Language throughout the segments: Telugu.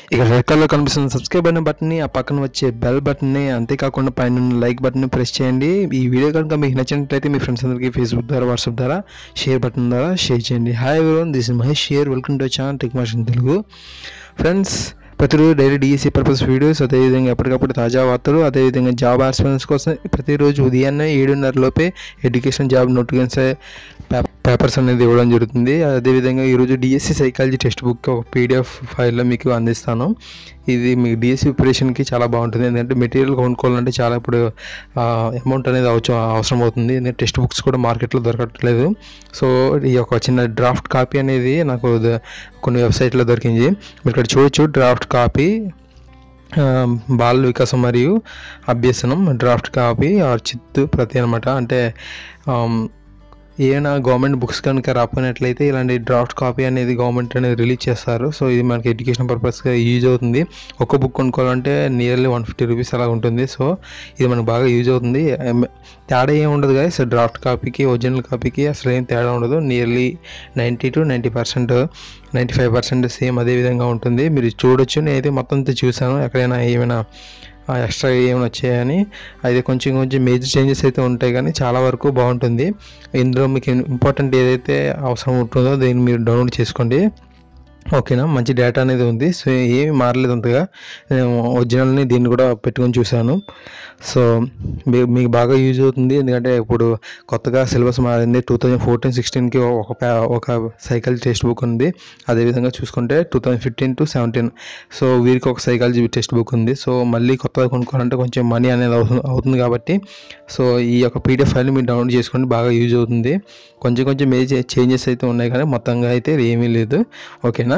ఇక రెడ్ కలర్ కనిపిస్తున్న సబ్స్క్రైబ్ అయిన బటన్ని ఆ పక్కన వచ్చే బెల్ బటన్ని అంతేకాకుండా పైన ఉన్న లైక్ బటన్ని ప్రెస్ చేయండి ఈ వీడియో కనుక మీకు నచ్చినట్లయితే మీ ఫ్రెండ్స్ అందరికీ ఫేస్బుక్ ద్వారా వాట్సాప్ ద్వారా షేర్ బటన్ ద్వారా షేర్ చేయండి hi everyone this is Mahesh షేర్ వెల్కమ్ టు ఛానల్ టెక్ మాషన్ తెలుగు ఫ్రెండ్స్ ప్రతిరోజు డైలీ డిఎస్సీ పర్పస్ వీడియోస్ అదేవిధంగా ఎప్పటికప్పుడు తాజా వార్తలు అదేవిధంగా జాబ్ ఆస్పిరెంట్స్ కోసం ప్రతిరోజు ఉదయాన్నే ఏడున్నర లోపే ఎడ్యుకేషన్ జాబ్ నోటిఫికేషన్ పేపర్స్ అనేది ఇవ్వడం జరుగుతుంది అదేవిధంగా ఈరోజు డిఎస్సి సైకాలజీ టెక్స్ట్ బుక్ ఒక పీడిఎఫ్ ఫైల్లో మీకు అందిస్తాను ఇది మీకు డిఎస్సి ప్రిపరేషన్కి చాలా బాగుంటుంది ఎందుకంటే మెటీరియల్ కొనుక్కోవాలంటే చాలా ఇప్పుడు అమౌంట్ అనేది అవసరం అవసరం అవుతుంది ఎందుకంటే టెక్స్ట్ బుక్స్ కూడా మార్కెట్లో దొరకట్లేదు సో ఈ యొక్క చిన్న డ్రాఫ్ట్ కాపీ అనేది నాకు ద- కొన్ని వెబ్సైట్లో దొరికింది మీరు ఇక్కడ చూడొచ్చు డ్రాఫ్ట్ కాపీ ఆ, బాల వికాసం మరియు అభ్యసనం డ్రాఫ్ట్ కాపీ ఆర్ చిత్తు ప్రతి అనమాట అంటే ఆమ్, ఏమైనా గవర్నమెంట్ బుక్స్ కనుక రాకపోయినట్లయితే ఇలాంటి డ్రాఫ్ట్ కాపీ అనేది గవర్నమెంట్ అనేది రిలీజ్ చేస్తారు సో ఇది మనకి ఎడ్యుకేషన్ పర్పస్గా యూజ్ అవుతుంది ఒక్క బుక్ కొనుక్కోవాలంటే నియర్లీ వన్ ఫిఫ్టీ రూపీస్ అలా ఉంటుంది సో ఇది మనకు బాగా యూజ్ అవుతుంది ఎం- తేడా ఏం ఉండదు కదా సో డ్రాఫ్ట్ కాపీకి ఒరిజినల్ కాపీకి అసలు ఏం తేడా ఉండదు nearly ninety to ninety percent ninety five percent same అదే విధంగా ఉంటుంది మీరు చూడొచ్చు నేనైతే మొత్తం అంతా చూసాను ఎక్కడైనా ఏమైనా ఎక్స్ట్రా ఏమైనా వచ్చాయని అయితే కొంచెం కొంచెం మేజర్ చేంజెస్ అయితే ఉంటాయి కానీ చాలా వరకు బాగుంటుంది ఇందులో మీకు ఇంపార్టెంట్ ఏదైతే అవసరం ఉంటుందో దీన్ని మీరు డౌన్లోడ్ చేసుకోండి ఓకేనా మంచి డేటా అనేది ఉంది సో ఏమి మారలేదు అంతగా నేను ఒరిజినల్ని దీన్ని కూడా పెట్టుకొని చూశాను సో మీ- మీకు బాగా యూజ్ అవుతుంది ఎందుకంటే ఇప్పుడు కొత్తగా సిలబస్ మారింది టూ థౌజండ్ ఫోర్టీన్ సిక్స్టీన్కి ఒక పే- ఒక సైకిల్ టెక్స్ట్ బుక్ ఉంది అదేవిధంగా చూసుకుంటే two thousand fifteen to seventeen so వీరికి ఒక సైకాలజీ టెక్స్ట్ బుక్ ఉంది సో మళ్ళీ కొత్తగా కొనుక్కోవాలంటే కొంచెం మనీ అనేది అవుతుంది అవుతుంది కాబట్టి సో ఈ యొక్క పీడిఎఫ్ ఫైల్ని మీరు డౌన్లోడ్ చేసుకోండి బాగా యూజ్ అవుతుంది కొంచెం కొంచెం మేజర్ చేంజెస్ అయితే ఉన్నాయి కానీ మొత్తంగా అయితే ఏమీ లేదు ఓకేనా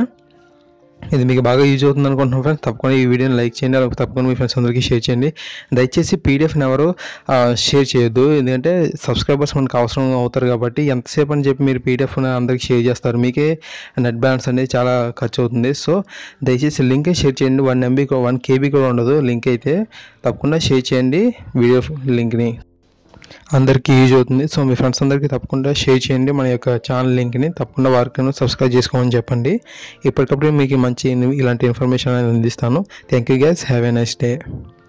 ఇది మీకు బాగా యూజ్ అవుతుంది అనుకుంటున్నాను ఫ్రెండ్స్ తప్పకుండా ఈ వీడియోని లైక్ చేయండి అలాగే తప్పకుండా మీ ఫ్రెండ్స్ అందరికీ షేర్ చేయండి దయచేసి పీడిఎఫ్ని ఎవరు ఆ, షేర్ చేయొద్దు ఎందుకంటే సబ్స్క్రైబర్స్ మనకు అవసరం అవుతారు కాబట్టి ఎంతసేపు అని చెప్పి మీరు పీడిఎఫ్ అందరికీ షేర్ చేస్తారు మీకే నెట్ బ్యాలెన్స్ అనేది చాలా ఖర్చు అవుతుంది సో దయచేసి లింక్ షేర్ చేయండి వన్ ఎంబీ వన్ కేబీ కూడా ఉండదు లింక్ అయితే తప్పకుండా షేర్ చేయండి వీడియో లింక్ని అందరికీ యూజ్ అవుతుంది సో మీ ఫ్రెండ్స్ అందరికీ తప్పకుండా షేర్ చేయండి మన యొక్క ఛానల్ లింక్ని తప్పకుండా వారికి సబ్స్క్రైబ్ చేసుకోమని చెప్పండి ఇప్పటికప్పుడు మీకు మంచి ఇలాంటి ఇన్ఫర్మేషన్ అనేది అందిస్తాను thank you guys have a nice day